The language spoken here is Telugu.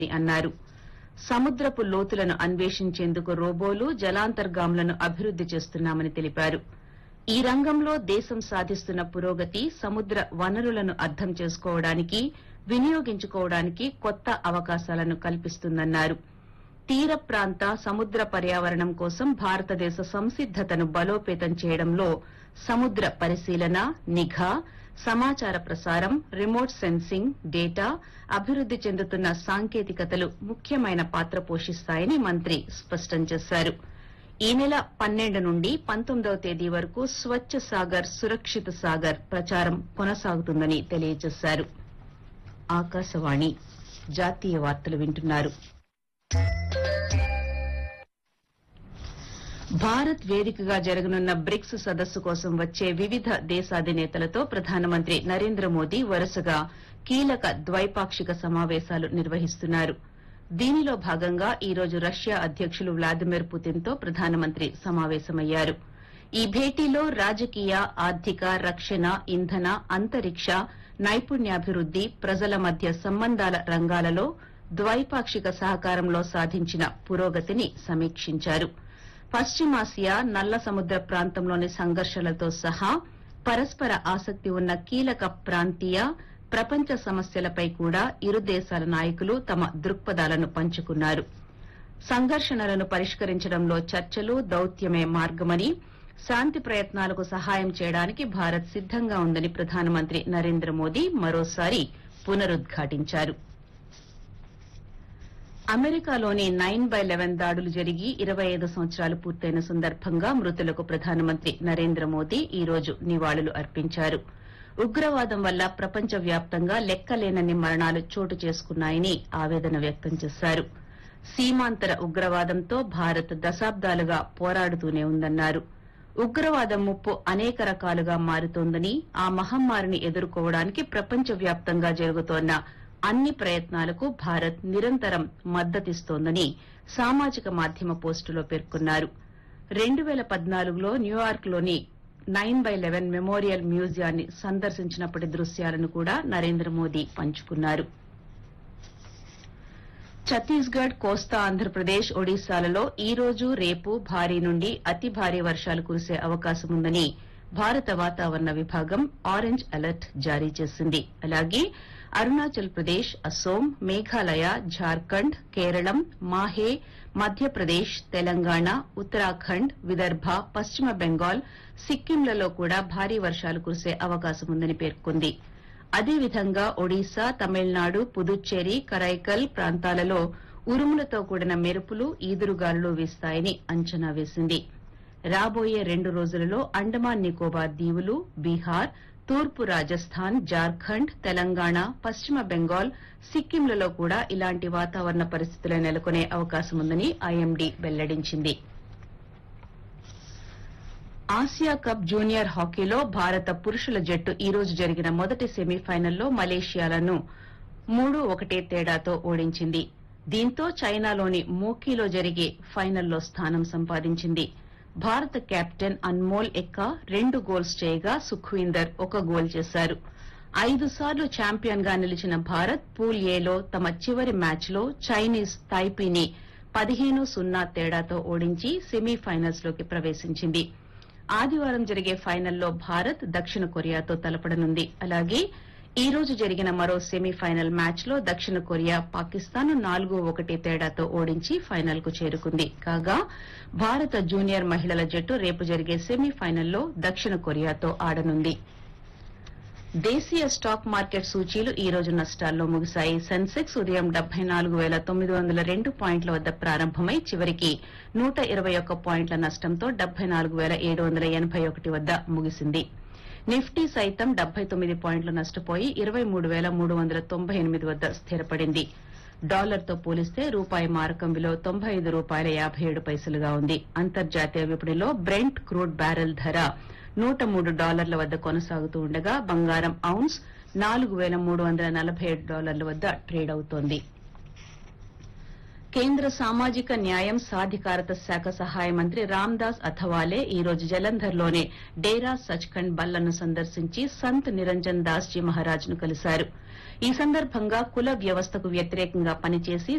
అన్నారు సముద్రపు లోతులను అన్వేషించేందుకు రోబోలు జలాంతర్గాములను అభివృద్ది చేస్తున్నామని తెలిపారు ఈ రంగంలో దేశం సాధిస్తున్న పురోగతి సముద్ర వనరులను అర్థం చేసుకోవడానికి వినియోగించుకోవడానికి కొత్త అవకాశాలను కల్పిస్తుందన్నారు తీర ప్రాంత సముద్ర పర్యావరణం కోసం భారతదేశ సంసిద్దతను బలోపేతం చేయడంలో సముద్ర పరిశీలన నిఘా సమాచార ప్రసారం రిమోట్ సెన్సింగ్ డేటా అభివృద్ది చెందుతున్న సాంకేతికతలు ముఖ్యమైన పాత్ర పోషిస్తాయని మంత్రి స్పష్టం చేశారు ఈ నెల పన్నెండు నుండి పంతొమ్మిదవ తేదీ వరకు స్వచ్ఛ సాగర్ సురక్షిత సాగర్ ప్రచారం కొనసాగుతుందని తెలియజేశారు ఆకాశవాణి జాతీయ వార్తలు వింటున్నారు భారత్ వేదికగా జరగనున్న బ్రిక్స్ సదస్సు కోసం వచ్చే వివిధ దేశాధినేతలతో ప్రధానమంత్రి నరేంద్ర మోదీ వరుసగా కీలక ద్వైపాక్షిక సమావేశాలు నిర్వహిస్తున్నారు దీనిలో భాగంగా ఈ రోజు రష్యా అధ్యకులు వ్లాదిమిర్ పుతిన్తో ప్రధానమంత్రి సమావేశమయ్యారు ఈ భేటీలో రాజకీయ ఆర్థిక రక్షణ ఇంధన అంతరిక్ష నైపుణ్యాభివృద్ది ప్రజల మధ్య సంబంధాల రంగాలలో ద్వైపాక్షిక సహకారంలో సాధించిన పురోగతిని సమీక్షించారు పశ్చిమాసియా నల్ల సముద్ర ప్రాంతంలోని సంఘర్షణలతో సహా పరస్పర ఆసక్తి ఉన్న కీలక ప్రాంతీయ ప్రపంచ సమస్యలపై కూడా ఇరు దేశాల నాయకులు తమ దృక్పథాలను పంచుకున్నారు సంఘర్షణలను పరిష్కరించడంలో చర్చలు దౌత్యమే మార్గమని శాంతి ప్రయత్నాలకు సహాయం చేయడానికి భారత్ సిద్దంగా ఉందని ప్రధానమంత్రి నరేంద్ర మోదీ మరోసారి పునరుద్ఘాటించారు అమెరికాలోని నైన్ బై లెవెన్ దాడులు జరిగి ఇరవై ఐదు సంవత్సరాలు పూర్తయిన సందర్భంగా మృతులకు ప్రధానమంత్రి నరేంద్ర మోదీ ఈ రోజు నివాళులు అర్పించారు ఉగ్రవాదం వల్ల ప్రపంచ వ్యాప్తంగా లెక్కలేనన్ని మరణాలు చోటు చేసుకున్నాయని ఆవేదన వ్యక్తం చేశారు సీమాంతర ఉగ్రవాదంతో భారత్ దశాబ్దాలుగా పోరాడుతూనే ఉందన్నారు ఉగ్రవాదం ముప్పు అనేక రకాలుగా మారుతోందని ఆ మహమ్మారిని ఎదుర్కోవడానికి ప్రపంచ వ్యాప్తంగా జరుగుతోన్న అన్ని ప్రయత్నాలకు భారత్ నిరంతరం మద్దతిస్తోందని సామాజిక మాధ్యమ పోస్టులో పేర్కొన్నారు రెండు పేల పద్నాలుగులో న్యూయార్క్లోని నైన్ బై లెవెన్ మెమోరియల్ మ్యూజియాన్ని సందర్శించినప్పటి దృశ్యాలను కూడా నరేంద్ర మోదీ పంచుకున్నారు ఛత్తీస్గఢ్ కోస్తా ఆంధ్రప్రదేశ్ ఒడిశాలలో ఈ రోజు రేపు భారీ నుండి అతి భారీ వర్షాలు కురిసే అవకాశం ఉందని భారత వాతావరణ విభాగం ఆరెంజ్ అలర్ట్ జారీ చేసింది అలాగే అరుణాచల్ ప్రదేశ్ అస్సోం మేఘాలయ జార్ఖండ్ కేరళం మాహే మధ్యప్రదేశ్ తెలంగాణ ఉత్తరాఖండ్ విదర్భ పశ్చిమ బెంగాల్ సిక్కింలలో కూడా భారీ వర్షాలు కురిసే అవకాశం ఉందని పేర్కొంది అదేవిధంగా ఒడిశా తమిళనాడు పుదుచ్చేరి కరైకల్ ప్రాంతాలలో ఉరుములతో కూడిన మెరుపులు ఈదురుగాలులు వీస్తాయని అంచనా వేసింది రాబోయే రెండు రోజులలో అండమాన్ నికోబార్ దీవులు బీహార్ తూర్పు రాజస్థాన్ జార్ఖండ్ తెలంగాణ పశ్చిమ బెంగాల్ సిక్కింలలో కూడా ఇలాంటి వాతావరణ పరిస్థితులే నెలకొనే అవకాశం ఉందని ఐఎండీ వెల్లడించింది ఆసియా కప్ జూనియర్ హాకీలో భారత పురుషుల జట్టు ఈ రోజు జరిగిన మొదటి సెమీఫైనల్లో మలేషియాలను మూడు ఒకటే తేడాతో ఓడించింది దీంతో చైనాలోని మోకీలో జరిగే ఫైనల్లో స్థానం సంపాదించింది భారత కెప్టెన్ అన్మోల్ ఎక్కా రెండు గోల్స్ చేయగా సుఖ్వీందర్ ఒక గోల్ చేశారు ఐదు సార్లు ఛాంపియన్ గా నిలిచిన భారత్ పూల్ ఏలో తమ చివరి మ్యాచ్లో చైనీస్ తైపీని పదిహేను సున్నా తేడాతో ఓడించి సెమీఫైనల్స్ లోకి ప్రవేశించింది ఆదివారం జరిగే ఫైనల్లో భారత్ దక్షిణ కొరియాతో తలపడనుంది అలాగే ఈ రోజు జరిగిన మరో సెమీఫైనల్ మ్యాచ్ లో దక్షిణ కొరియా పాకిస్తాన్ నాలుగు ఒకటి తేడాతో ఓడించి ఫైనల్ కు చేరుకుంది కాగా భారత జూనియర్ మహిళల జట్టు రేపు జరిగే సెమీఫైనల్లో దక్షిణ కొరియాతో ఆడనుంది దేశీయ స్టాక్ మార్కెట్ సూచీలు ఈ రోజు నష్టాల్లో ముగిశాయి సెన్సెక్స్ ఉదయం డెబ్బై నాలుగు వేల తొమ్మిది వందల రెండు పాయింట్ల వద్ద ప్రారంభమై చివరికి నూట ఇరవై ఒక్క పాయింట్ల నష్టంతో డెబ్బై నాలుగు వేల ఏడు వందల ఎనబై ఒకటి వద్ద ముగిసింది నిఫ్టీ సైతం డెబ్బై తొమ్మిది పాయింట్లు నష్టపోయి ఇరవై మూడు వేల మూడు వందల తొంభై ఎనిమిది వద్ద స్థిరపడింది డాలర్తో పోలిస్తే రూపాయి మారకం విలువ తొంభై ఐదు రూపాయల యాభై ఏడు పైసలుగా ఉంది అంతర్జాతీయ విపణిలో బ్రెంట్ క్రూడ్ బ్యారెల్ ధర నూట మూడు డాలర్ల వద్ద కొనసాగుతూ ఉండగా బంగారం ఔన్స్ నాలుగు వేల మూడు వందల నలభై ఏడు డాలర్ల వద్ద ట్రేడ్ అవుతోంది కేంద్ర సామాజిక న్యాయం సాధికారత శాఖ సహాయ మంత్రి రామ్దాస్ అథవాలే ఈ రోజు జలంధర్లోని డేరా సచ్ఖండ్ బల్లను సందర్శించి సంత్ నిరంజన్ దాస్ జీ మహారాజ్ ను కలిశారు ఈ సందర్భంగా కుల వ్యవస్థకు వ్యతిరేకంగా పనిచేసి